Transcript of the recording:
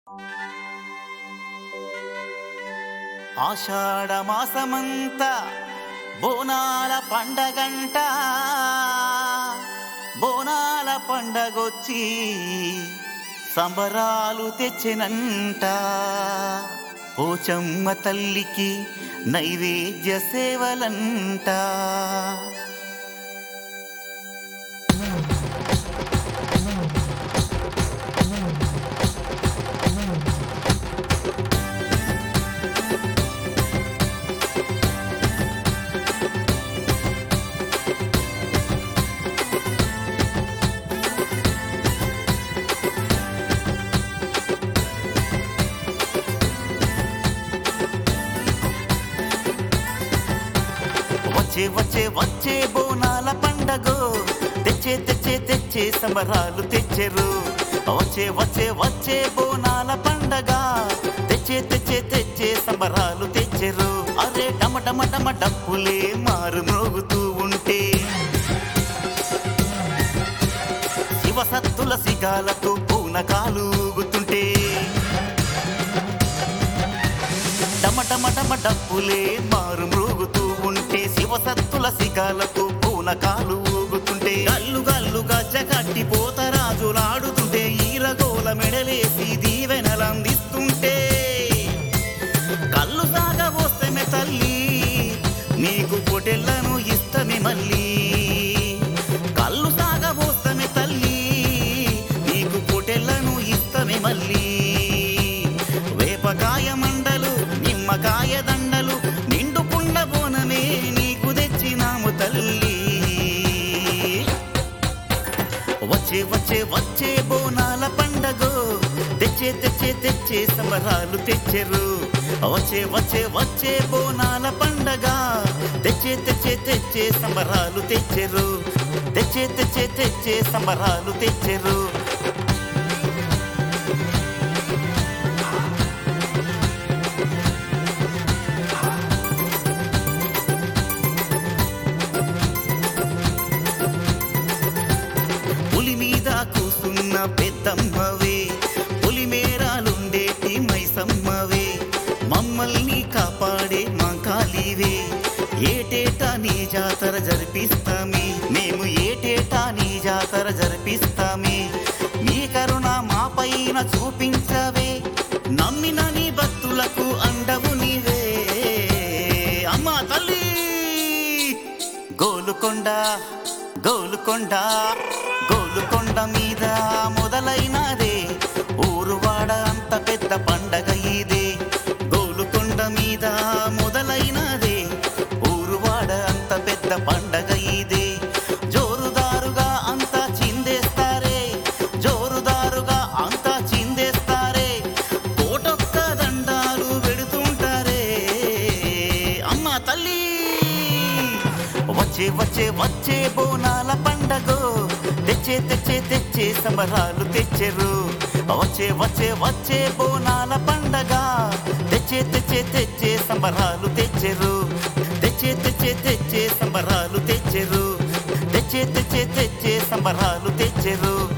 ఆషాఢ మాసమంతా బోనాల పండగంట బోనాల పండగొచ్చి సంబరాలు తెచ్చినంట పోచమ్మ తల్లికి నైవేద్య సేవలంట వచ్చే వచ్చే వచ్చే బోనాల పండగో తెచ్చే తెచ్చే తెచ్చే సంబరాలు తెచ్చెరు వచ్చే వచ్చే వచ్చే బోనాల పండగ తెచ్చే తెచ్చే తెచ్చే సంబరాలు తెచ్చెరు అరే డమ డమ డమ డప్పులే మారు మ్రోగుతూ ఉంటే శివసత్తుల సిగాలతో పూనకాలు ఊగుతుంటే డమ డమ డమ డప్పులే మారు మ్రోగుతూ ఉంటే శివసత్తుల సిగాలతో పూనకాలు ఊగుతుంటే గల్లు గల్లుగా జగట్టి పోతరాజులాడుతుంటే ఈరగోల మెడలేసి దీవెనలందిస్తుంటే కళ్ళు సాగబోస్తమే తల్లి నీకు పొటెల్లను ఇస్తమే మళ్ళీ కళ్ళు సాగబోస్తమే తల్లి నీకు పొటెల్లను ఇస్తమే మళ్ళీ వేపకాయ మండలు నిమ్మకాయ దండలు నిండుకుండ బోనమే నీకు తెచ్చినాము తల్లి వచ్చే వచ్చే వచ్చే బోనాల పండగో తెచ్చే తెచ్చే తెచ్చే సంబరాలు తెచ్చెరు వచ్చే వచ్చే వచ్చే బోనాల పండగ తెచ్చే తెచ్చే తెచ్చే సంబరాలు తెచ్చెరు తెచ్చే తెచ్చే తెచ్చే సంబరాలు తెచ్చెరు పులి మీద కూసున్న పెద్దమ్మవే పులి మేరాలుండేటి మైసమ్మవే మమ్మల్ని కాపాడే మాంకాలివే ఏటేటా నీ జాతర జరిపిస్తామే మేము ఏటేటా నీ జాతర జరిపిస్తామే నీ కరుణ మా పైన చూపించవే నమ్మిన నీ భక్తులకు అండవు నీవే అమ్మా తల్లి గోలుకొండ గోలుకొండ గోలుకొండ మీద మొదలైనదే ఊరువాడ అంత పెద్ద పండగ ఇదే గోలుకొండ మీద మొదలైనదే ఊరువాడ అంత పెద్ద పండగ ఇదే జోరుదారుగా అంతా చిందేస్తారే జోరుదారుగా అంతా చిందేస్తారే కోటొక్క దండాలు పెడుతుంటారే అమ్మ తల్లి వచ్చే వచ్చే వచ్చే బోనాల పండగో తెచ్చే తెచ్చే తెచ్చే సంబరాలు తెచ్చెరు వచ్చే వచ్చే వచ్చే బోనాల పండగ తెచ్చే తెచ్చే తెచ్చే సంబరాలు తెచ్చెరు తెచ్చే తెచ్చే తెచ్చే సంబరాలు తెచ్చెరు తెచ్చే తెచ్చే తెచ్చే సంబరాలు తెచ్చెరు